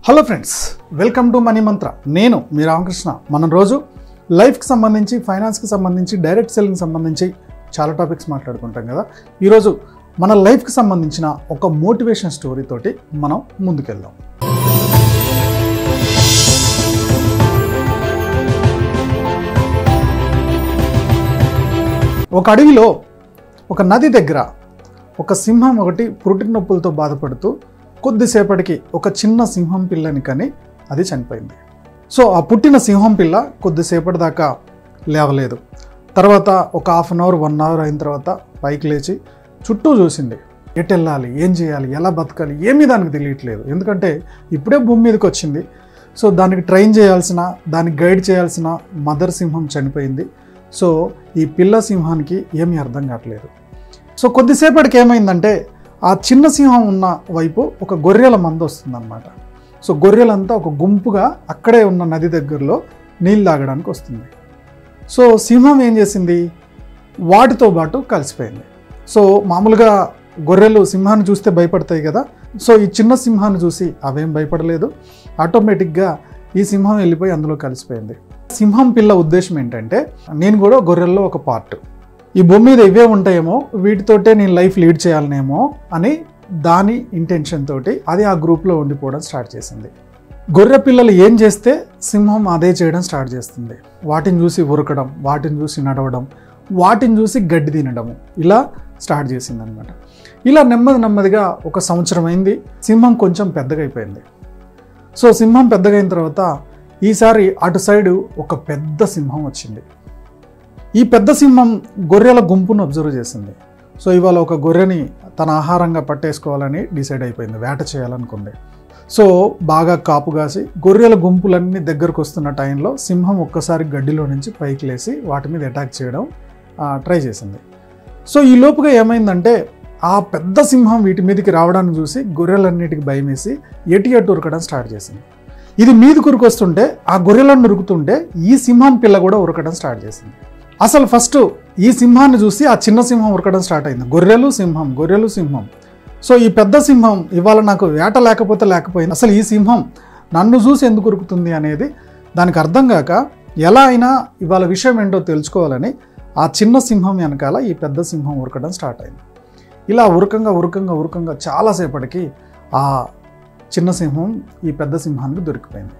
hello friends welcome to money mantra నేను మీ రామకృష్ణ మనం రోజు లైఫ్కి సంబంధించి ఫైనాన్స్కి సంబంధించి డైరెక్ట్ సెల్లింగ్ సంబంధించి చాలా టాపిక్స్ మాట్లాడుకుంటాం కదా ఈరోజు మన లైఫ్కి సంబంధించిన ఒక మోటివేషన్ స్టోరీ తోటి మనం ముందుకెళ్దాం ఒక అడవిలో ఒక నది దగ్గర ఒక సింహం ఒకటి పురుటి నొప్పులతో బాధపడుతూ కొద్దిసేపటికి ఒక చిన్న సింహం పిల్లని కని అది చనిపోయింది సో ఆ పుట్టిన సింహం పిల్ల కొద్దిసేపటి దాకా లేవలేదు తర్వాత ఒక half an hour one hour అయిన తర్వాత పైకి లేచి చుట్టూ చూసింది ఎటు వెళ్ళాలి ఏం చేయాలి ఎలా బతకాలి ఏమీ దానికి తెలియట్లేదు ఎందుకంటే ఇప్పుడే భూమి మీదకి వచ్చింది సో దానికి ట్రైన్ చేయాల్సిన దానికి గైడ్ చేయాల్సిన మదర్ సింహం చనిపోయింది సో ఈ పిల్ల సింహానికి ఏమీ అర్థం కావట్లేదు సో కొద్దిసేపటికి ఏమైందంటే ఆ చిన్న సింహం ఉన్న వైపు ఒక గొర్రెల మంద వస్తుందన్నమాట సో గొర్రెలంతా ఒక గుంపుగా అక్కడే ఉన్న నది దగ్గరలో నీళ్ళు తాగడానికి వస్తుంది సో సింహం ఏం చేసింది వాటితో పాటు కలిసిపోయింది సో మామూలుగా గొర్రెలు సింహాన్ని చూస్తే భయపడతాయి కదా సో ఈ చిన్న సింహాన్ని చూసి అవేం భయపడలేదు ఆటోమేటిక్గా ఈ సింహం వెళ్ళిపోయి అందులో కలిసిపోయింది సింహం పిల్ల ఉద్దేశం ఏంటంటే నేను కూడా గొర్రెల్లో ఒక పార్ట్ ఈ భూమి మీద ఇవే ఉంటాయేమో వీటితోటే నేను లైఫ్ లీడ్ చేయాలనేమో అని దాని ఇంటెన్షన్ తోటి అది ఆ గ్రూప్లో ఉండిపోవడం స్టార్ట్ చేసింది గొర్రె పిల్లలు ఏం చేస్తే సింహం అదే చేయడం స్టార్ట్ చేస్తుంది వాటిని చూసి ఉరకడం వాటిని చూసి నడవడం వాటిని చూసి గడ్డి తినడము ఇలా స్టార్ట్ చేసింది అనమాట ఇలా నెమ్మది నెమ్మదిగా ఒక సంవత్సరం అయింది సింహం కొంచెం పెద్దగా అయిపోయింది సో సింహం పెద్దగా అయిన తర్వాత ఈసారి అటు సైడు ఒక పెద్ద సింహం వచ్చింది ఈ పెద్ద సింహం గొర్రెల గుంపును అబ్జర్వ్ చేసింది సో ఇవాళ ఒక గొర్రెని తన ఆహారంగా పట్టేసుకోవాలని డిసైడ్ అయిపోయింది వేట చేయాలనుకుంది సో బాగా కాపు కాసి గొర్రెల గుంపులన్నీ దగ్గరకు వస్తున్న టైంలో సింహం ఒక్కసారి గడ్డిలో నుంచి పైకి లేసి వాటి మీద అటాక్ చేయడం ట్రై చేసింది సో ఈ లోపుగా ఏమైందంటే ఆ పెద్ద సింహం వీటి మీదకి రావడాన్ని చూసి గొర్రెలన్నిటికి భయమేసి ఎటి అటు ఉరకడం స్టార్ట్ చేసింది ఇది మీదకి ఉరికొస్తుంటే ఆ గొర్రెలను ఉరుకుతుంటే ఈ సింహం పిల్ల కూడా ఉరకడం స్టార్ట్ చేసింది అసలు ఫస్ట్ ఈ సింహాన్ని చూసి ఆ చిన్న సింహం ఉరకడం స్టార్ట్ అయింది గొర్రెలు సింహం గొర్రెలు సింహం సో ఈ పెద్ద సింహం ఇవాళ నాకు వేట లేకపోతే లేకపోయింది అసలు ఈ సింహం నన్ను చూసి ఎందుకు ఉరుకుతుంది అనేది దానికి అర్థం కాక ఎలా అయినా ఇవాళ విషయం ఏంటో తెలుసుకోవాలని ఆ చిన్న సింహం వెనకాల ఈ పెద్ద సింహం ఉరకడం స్టార్ట్ అయింది ఇలా ఉరకంగా ఉరకంగా ఉరకంగా చాలాసేపటికి ఆ చిన్న సింహం ఈ పెద్ద సింహానికి దొరికిపోయింది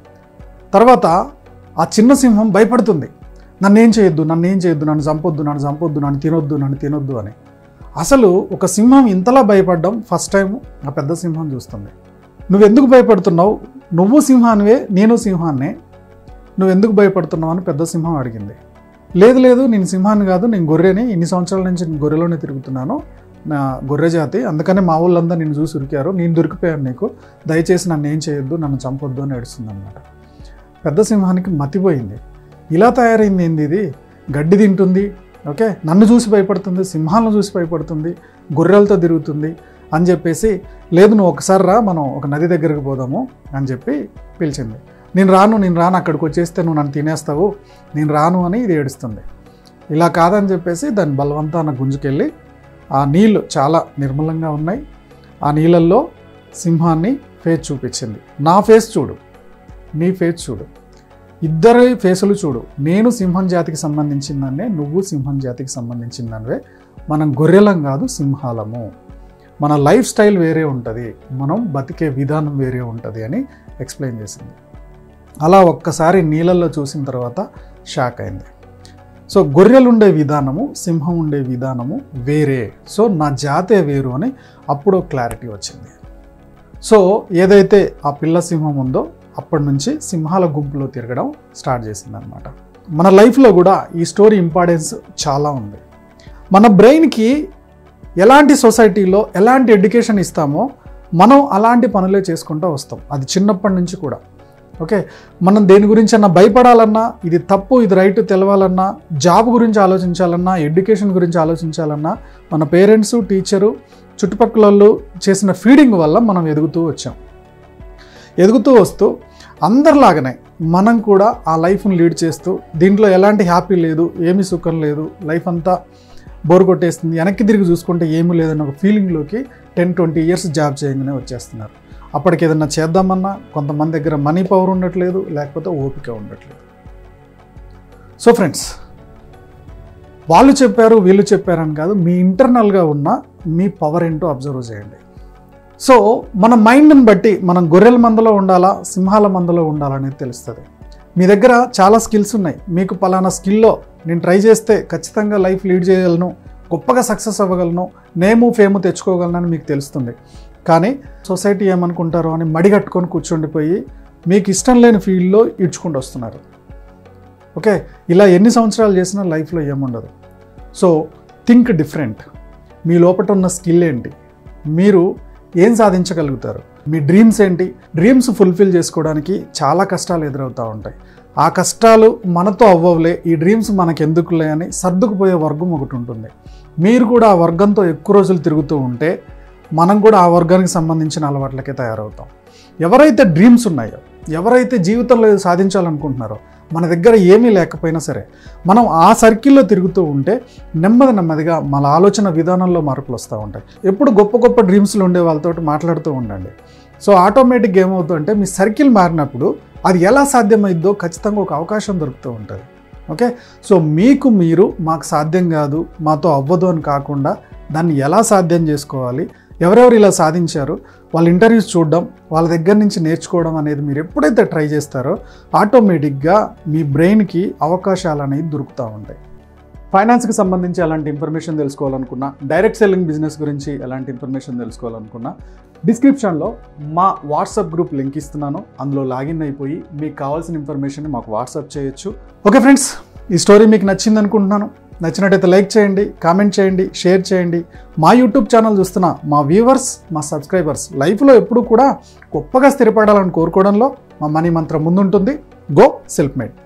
తర్వాత ఆ చిన్న సింహం భయపడుతుంది నన్ను ఏం చేయొద్దు నన్ను ఏం చేయొద్దు నన్ను చంపొద్దు నన్ను చంపొద్దు నన్ను తినొద్దు నన్ను తినొద్దు అని అసలు ఒక సింహం ఇంతలా భయపడడం ఫస్ట్ టైం ఆ పెద్ద సింహం చూస్తుంది నువ్వు ఎందుకు భయపడుతున్నావు నువ్వు సింహానివే నేను సింహాన్నే నువ్వు ఎందుకు భయపడుతున్నావు అని పెద్ద సింహం అడిగింది లేదు లేదు నేను సింహాన్ని కాదు నేను గొర్రెని ఇన్ని సంవత్సరాల నుంచి నేను గొర్రెలోనే తిరుగుతున్నాను నా గొర్రె జాతి అందుకనే మా ఊళ్ళంతా నిన్ను చూసి ఉరికారు నేను దొరికిపోయాను నీకు దయచేసి నన్ను ఏం చేయొద్దు నన్ను చంపొద్దు అని ఏడుస్తుంది అనమాట పెద్ద సింహానికి మతిపోయింది ఇలా తయారైంది ఏంది ఇది గడ్డి తింటుంది ఓకే నన్ను చూసి భయపడుతుంది సింహాలను చూసి భయపడుతుంది గొర్రెలతో తిరుగుతుంది అని చెప్పేసి లేదు నువ్వు ఒకసారి రా మనం ఒక నది దగ్గరికి పోదాము అని చెప్పి పిలిచింది నేను రాను నేను రాను అక్కడికి వచ్చేస్తే నువ్వు నన్ను తినేస్తావు నేను రాను అని ఇది ఏడుస్తుంది ఇలా కాదని చెప్పేసి దాని బలవంతాన గుంజుకెళ్ళి ఆ నీళ్ళు చాలా నిర్మలంగా ఉన్నాయి ఆ నీళ్ళల్లో సింహాన్ని ఫేస్ చూపించింది నా ఫేస్ చూడు నీ ఫేస్ చూడు ఇద్దరి ఫేసులు చూడు నేను సింహం జాతికి సంబంధించిందనే నువ్వు సింహం జాతికి సంబంధించిందనివే మనం గొర్రెలం కాదు సింహాలము మన లైఫ్ స్టైల్ వేరే ఉంటుంది మనం బతికే విధానం వేరే ఉంటుంది అని ఎక్స్ప్లెయిన్ చేసింది అలా ఒక్కసారి నీళ్ళల్లో చూసిన తర్వాత షాక్ అయింది సో గొర్రెలు ఉండే విధానము సింహం ఉండే విధానము వేరే సో నా జాతే వేరు అని అప్పుడు క్లారిటీ వచ్చింది సో ఏదైతే ఆ పిల్ల సింహం ఉందో అప్పటి నుంచి సింహాల గుంపులో తిరగడం స్టార్ట్ చేసింది అనమాట మన లైఫ్లో కూడా ఈ స్టోరీ ఇంపార్టెన్స్ చాలా ఉంది మన బ్రెయిన్కి ఎలాంటి సొసైటీలో ఎలాంటి ఎడ్యుకేషన్ ఇస్తామో మనం అలాంటి పనులే చేసుకుంటూ వస్తాం అది చిన్నప్పటి నుంచి కూడా ఓకే మనం దేని గురించి అన్నా భయపడాలన్నా ఇది తప్పు ఇది రైట్ తెలవాలన్నా జాబ్ గురించి ఆలోచించాలన్నా ఎడ్యుకేషన్ గురించి ఆలోచించాలన్నా మన పేరెంట్స్ టీచరు చుట్టుపక్కల వాళ్ళు చేసిన ఫీడింగ్ వల్ల మనం ఎదుగుతూ వచ్చాం ఎదుగుతూ వస్తూ అందరిలాగానే మనం కూడా ఆ లైఫ్ని లీడ్ చేస్తూ దీంట్లో ఎలాంటి హ్యాపీ లేదు ఏమీ సుఖం లేదు లైఫ్ అంతా బోర్ కొట్టేస్తుంది వెనక్కి తిరిగి చూసుకుంటే ఏమీ లేదన్న ఒక ఫీలింగ్లోకి టెన్ ట్వంటీ ఇయర్స్ జాబ్ చేయగానే వచ్చేస్తున్నారు అప్పటికి ఏదన్నా చేద్దామన్నా కొంతమంది దగ్గర మనీ పవర్ ఉండట్లేదు లేకపోతే ఓపిక ఉండట్లేదు సో ఫ్రెండ్స్ వాళ్ళు చెప్పారు వీళ్ళు చెప్పారని కాదు మీ ఇంటర్నల్గా ఉన్న మీ పవర్ ఏంటో అబ్జర్వ్ చేయండి సో మన మైండ్ని బట్టి మనం గొర్రెల మందలో ఉండాలా సింహాల మందలో ఉండాలా అనేది తెలుస్తుంది మీ దగ్గర చాలా స్కిల్స్ ఉన్నాయి మీకు పలానా స్కిల్లో నేను ట్రై చేస్తే ఖచ్చితంగా లైఫ్ లీడ్ చేయగలను గొప్పగా సక్సెస్ అవ్వగలను నేము ఫేము తెచ్చుకోగలను మీకు తెలుస్తుంది కానీ సొసైటీ ఏమనుకుంటారో అని మడిగట్టుకొని కూర్చుండిపోయి మీకు ఇష్టం లేని ఫీల్డ్లో ఇడ్చుకుంటూ వస్తున్నారు ఓకే ఇలా ఎన్ని సంవత్సరాలు చేసినా లైఫ్లో ఏముండదు సో థింక్ డిఫరెంట్ మీ లోపల ఉన్న స్కిల్ ఏంటి మీరు ఏం సాధించగలుగుతారు మీ డ్రీమ్స్ ఏంటి డ్రీమ్స్ ఫుల్ఫిల్ చేసుకోవడానికి చాలా కష్టాలు ఎదురవుతూ ఉంటాయి ఆ కష్టాలు మనతో అవ్వవులే ఈ డ్రీమ్స్ మనకు ఎందుకులే అని సర్దుకుపోయే వర్గం ఒకటి ఉంటుంది మీరు కూడా ఆ వర్గంతో ఎక్కువ రోజులు తిరుగుతూ ఉంటే మనం కూడా ఆ వర్గానికి సంబంధించిన అలవాట్లకే తయారవుతాం ఎవరైతే డ్రీమ్స్ ఉన్నాయో ఎవరైతే జీవితంలో ఏదో సాధించాలనుకుంటున్నారో మన దగ్గర ఏమీ లేకపోయినా సరే మనం ఆ సర్కిల్లో తిరుగుతూ ఉంటే నెమ్మది నెమ్మదిగా మన ఆలోచన విధానంలో మార్పులు వస్తూ ఉంటాయి ఎప్పుడు గొప్ప గొప్ప డ్రీమ్స్లు ఉండే వాళ్ళతో మాట్లాడుతూ ఉండండి సో ఆటోమేటిక్గా ఏమవుతుందంటే మీ సర్కిల్ మారినప్పుడు అది ఎలా సాధ్యమైద్దో ఖచ్చితంగా ఒక అవకాశం దొరుకుతూ ఉంటుంది ఓకే సో మీకు మీరు మాకు సాధ్యం కాదు మాతో అవ్వదు అని కాకుండా దాన్ని ఎలా సాధ్యం చేసుకోవాలి ఎవరెవరు ఇలా సాధించారు వాళ్ళ ఇంటర్వ్యూస్ చూడడం వాళ్ళ దగ్గర నుంచి నేర్చుకోవడం అనేది మీరు ఎప్పుడైతే ట్రై చేస్తారో ఆటోమేటిక్గా మీ బ్రెయిన్కి అవకాశాలు అనేవి దొరుకుతూ ఉంటాయి ఫైనాన్స్కి సంబంధించి ఎలాంటి ఇన్ఫర్మేషన్ తెలుసుకోవాలనుకున్నా డైరెక్ట్ సెల్లింగ్ బిజినెస్ గురించి ఎలాంటి ఇన్ఫర్మేషన్ తెలుసుకోవాలనుకున్నా డిస్క్రిప్షన్లో మా వాట్సాప్ గ్రూప్ లింక్ ఇస్తున్నాను అందులో లాగిన్ అయిపోయి మీకు కావాల్సిన ఇన్ఫర్మేషన్ మాకు వాట్సాప్ చేయొచ్చు ఓకే ఫ్రెండ్స్ ఈ స్టోరీ మీకు నచ్చింది అనుకుంటున్నాను నచ్చినట్టయితే లైక్ చేయండి కామెంట్ చేయండి షేర్ చేయండి మా యూట్యూబ్ ఛానల్ చూస్తున్న మా వ్యూవర్స్ మా సబ్స్క్రైబర్స్ లైఫ్లో ఎప్పుడూ కూడా గొప్పగా స్థిరపడాలని కోరుకోవడంలో మా మనీ మంత్రం ముందుంటుంది గో సెల్ఫ్ మేడ్